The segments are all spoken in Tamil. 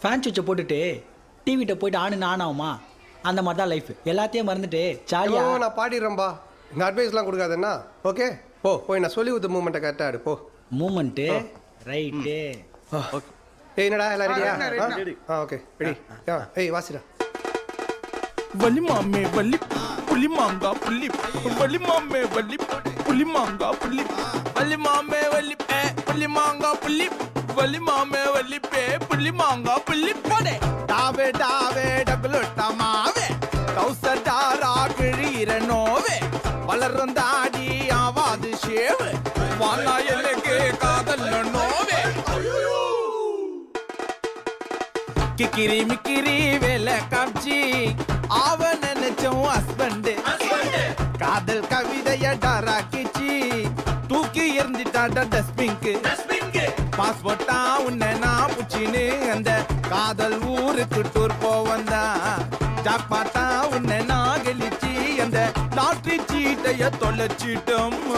ஃபேன் சுவிட்சை போட்டுட்டு டிவிட்ட போயிட்டு ஆனு ஆன் ஆகுமா அந்த மாதிரி தான் லைஃப் எல்லாத்தையும் மறந்துட்டு ஐயோ, ஜாலியாக நான் பாடிடுறேன்பா இந்த அட்வைஸ்லாம் கொடுக்காதேன்னா ஓகே போ போய் நான் சொல்லி கொடுத்த மூமெண்ட்டை கரெக்டாக எடு போ மூமெண்ட்டு ரைட்டு ஏய் என்னடா எல்லாம் ரெடியா ஆ, ready, ready. ஆ ஓகே ரெடி ஆ ஏய் வாசிடா வலி மாமே வலி புலி மாங்கா புள்ளி வலி மாமே வலி புலி மாங்கா புள்ளி வலி மாமே வலி பே புலி மாங்கா புள்ளி வலி மாமே வலி பே புலி மாங்கா புள்ளி போடே டாவே டாவே டகுலுட்ட மாவே கௌசடாரா கிழீர நோவே வளரும் தாடி ஆவாது ஷேவு வானா எனக்கு காதல் நோவே கிக்கிரி மிக்கிரி வேலை காமிச்சி அவன் நினைச்சோம் ஹஸ்பண்ட் காதல் கவிதைய டாராக்கிச்சு தூக்கி எறிஞ்சிட்டாடா டஸ்ட்பின்க்கு பாஸ்போர்ட்டா உன்னை நான் புச்சின்னு அந்த காதல் ஊருக்கு டூர் போவந்தா ஜாக்பாட்டா உன்னை நான் கெளிச்சு அந்த லாட்ரி சீட்டைய தொலைச்சிட்டோம்மா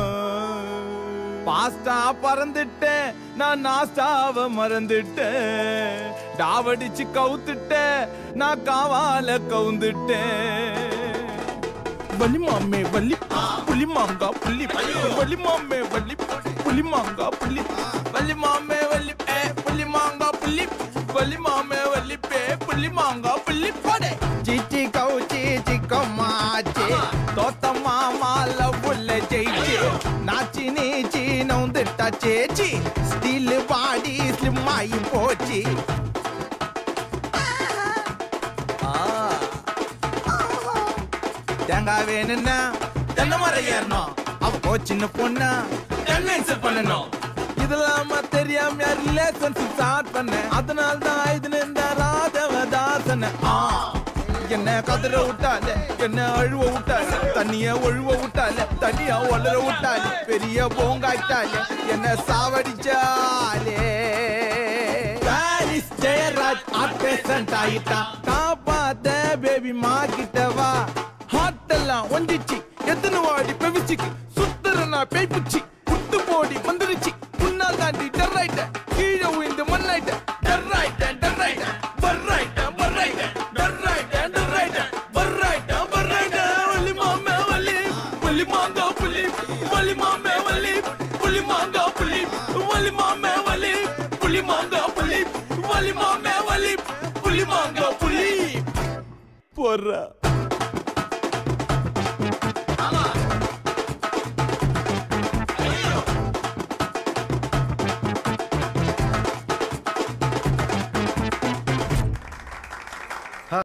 பாஸ்டா பறந்துட்டேன் நான் நாஸ்டாவ மறந்துட்டேன் டாவடிச்சு கவுத்துட்டேன் நான் காவால கவுந்துட்டேன் வலி மாமே வலி புலி மாங்கா புள்ளி வலி மாமே வலி புலி மாங்கா புள்ளி வலி மாமே வலி ஏ புலி மாங்கா புள்ளி வலி மாமே வலி பே புலி மாங்கா புள்ளி போடே சிச்சி கவுச்சி சிக்கம்மாச்சி தோத்த மாமால புள்ள ஜெயிச்சு நாச்சி நீச்சி நவுந்துட்டா சேச்சி ஸ்டீல் பாடி ஸ்லிம் ஆகி போச்சு தேங்காய் வேணும்னா தென்னை மரம் ஏறணும் அவ கோச்சின்னு பொண்ணா கன்வென்சல் பண்ணணும் இதெல்லாம தெரியாம ரிலேஷன்ஷிப் ஸ்டார்ட் பண்ணேன் அதனால தான் இதுல இந்த ராதவதாசன ஆ என்ன கதற விட்டால என்ன அழுவ விட்டால தண்ணிய ஒழுவ விட்டால தண்ணிய ஒளர விட்டால பெரிய போங்காயிட்டால என்ன சாவடிச்சாலே பாரிஸ் ஜெயராஜ் ஆர்ட் பேசன்ட் ஆயிட்டா காப்பாத்த பேபி மா கிட்ட வா ஹார்ட் எல்லாம் ஒண்டிச்சு எத்தனை வாடி பெவிச்சுக்கு சுத்துறனா பேய் புச்சி புட்டு போடி வந்துருச்சு முன்னால் தாண்டி டர்ராயிட்ட கீழே விழுந்து மண்ணாயிட்ட டர்ராயிட்ட டர்ராயிட்ட பர்ராயிட்ட பர்ராயிட்ட டர்ராயிட்ட டர்ராயிட்ட பர்ராயிட்ட பர்ராயிட்ட வலி மாமே வலி வலி மாங்கா புலி வலி மாமே வலி புலி மாங்கா புலி வலி மாமே வலி புலி மாங்கா புலி வலி மாமே வலி புலி மாங்கா புலி போடுறா